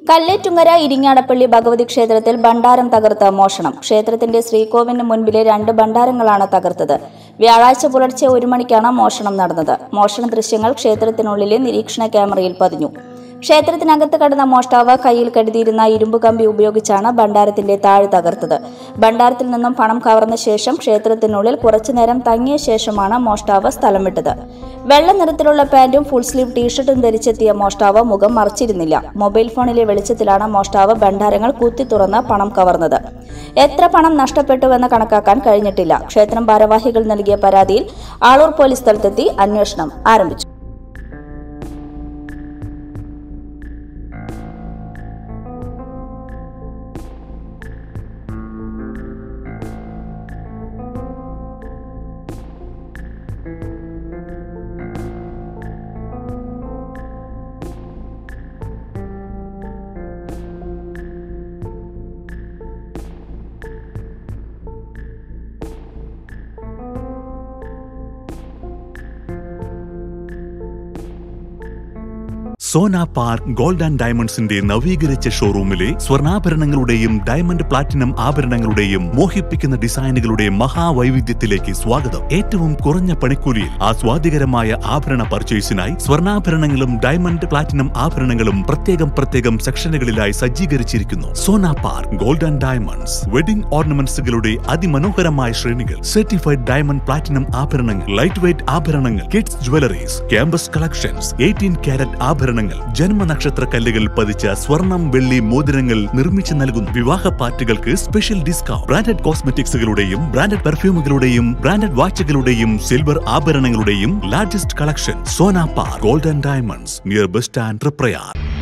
കല്ലേറ്റുങ്ങര ഇരിങ്ങാടപ്പള്ളി ഭഗവതി ക്ഷേത്രത്തിൽ ഭണ്ഡാരം തകർത്ത് മോഷണം ക്ഷേത്രത്തിന്റെ ശ്രീകോവിലിന് മുൻപിലെ രണ്ട് ഭണ്ഡാരങ്ങളാണ് തകർത്തത് വ്യാഴാഴ്ച പുലർച്ചെ ഒരു മണിക്കാണ് മോഷണം നടന്നത് മോഷണ ദൃശ്യങ്ങൾ ക്ഷേത്രത്തിനുള്ളിലെ നിരീക്ഷണ ക്യാമറയിൽ പതിഞ്ഞു ക്ഷേത്രത്തിനകത്ത് കടന്ന മോഷ്ടാവ് കയ്യിൽ കരുതിയിരുന്ന ഇരുമ്പ് കമ്പി ഉപയോഗിച്ചാണ് ഭണ്ഡാരത്തിന്റെ താഴ് തകർത്തത് ഭണ്ഡാരത്തിൽ നിന്നും പണം കവർന്ന ശേഷം ക്ഷേത്രത്തിനുള്ളിൽ കുറച്ചുനേരം തങ്ങിയ ശേഷമാണ് മോഷ്ടാവ് സ്ഥലം വിട്ടത് വെള്ള നിറത്തിലുള്ള പാന്റും ഫുൾ സ്ലീവ് ടീഷർട്ടും ധരിച്ചെത്തിയ മോഷ്ടാവ് മുഖം മറച്ചിരുന്നില്ല മൊബൈൽ ഫോണിലെ വെളിച്ചത്തിലാണ് മോഷ്ടാവ് ഭണ്ഡാരങ്ങൾ കുത്തി തുറന്ന് പണം കവർന്നത് എത്ര പണം നഷ്ടപ്പെട്ടുവെന്ന് കണക്കാക്കാൻ കഴിഞ്ഞിട്ടില്ല ക്ഷേത്രം ഭാരവാഹികൾ നൽകിയ പരാതിയിൽ ആളൂർ പോലീസ് സ്ഥലത്തെത്തി അന്വേഷണം ആരംഭിച്ചു സോന പാർക്ക് ഗോൾഡ് ആൻഡ് ഡയമണ്ട്സിന്റെ നവീകരിച്ച ഷോറൂമിലെ സ്വർണ്ണാഭരണങ്ങളുടെയും ഡയമണ്ട് പ്ലാറ്റിനം ആഭരണങ്ങളുടെയും മോഹിപ്പിക്കുന്ന ഡിസൈനുകളുടെയും മഹാവൈവിധ്യത്തിലേക്ക് സ്വാഗതം ഏറ്റവും കുറഞ്ഞ പണിക്കൂലിയിൽ ആസ്വാദികരമായ ആഭരണ പർച്ചേസിനായി സ്വർണ്ണാഭരണങ്ങളും ഡയമണ്ട് പ്ലാറ്റിനം ആഭരണങ്ങളും പ്രത്യേകം പ്രത്യേകം സെക്ഷനുകളിലായി സജ്ജീകരിച്ചിരിക്കുന്നു Sona park gold and diamonds wedding ഓർണമെന്റ്സുകളുടെ അതിമനോഹരമായ ശ്രേണികൾ സർട്ടിഫൈഡ് ഡയമണ്ട് പ്ലാറ്റിനം ആഭരണങ്ങൾ ലൈറ്റ് വെയ്റ്റ് ആഭരണങ്ങൾ kids jewelleries campus collections eighteen carat ആഭരണങ്ങൾ ജന്മനക്ഷത്ര കല്ലുകൾ പതിച്ച സ്വർണം വെള്ളി മോതിരങ്ങൾ നിർമ്മിച്ചു നൽകുന്നു വിവാഹ പാർട്ടികൾക്ക് സ്പെഷ്യൽ ഡിസ്കൗണ്ട് ബ്രാൻഡഡ് കോസ്മെറ്റിക്സുകളുടെയും ബ്രാൻഡഡ് പെർഫ്യൂമുകളുടെയും ബ്രാൻഡഡ് വാച്ചുകളുടെയും സിൽവർ ആഭരണങ്ങളുടെയും largest collection Sona park gold and diamonds near bus stand Triprayar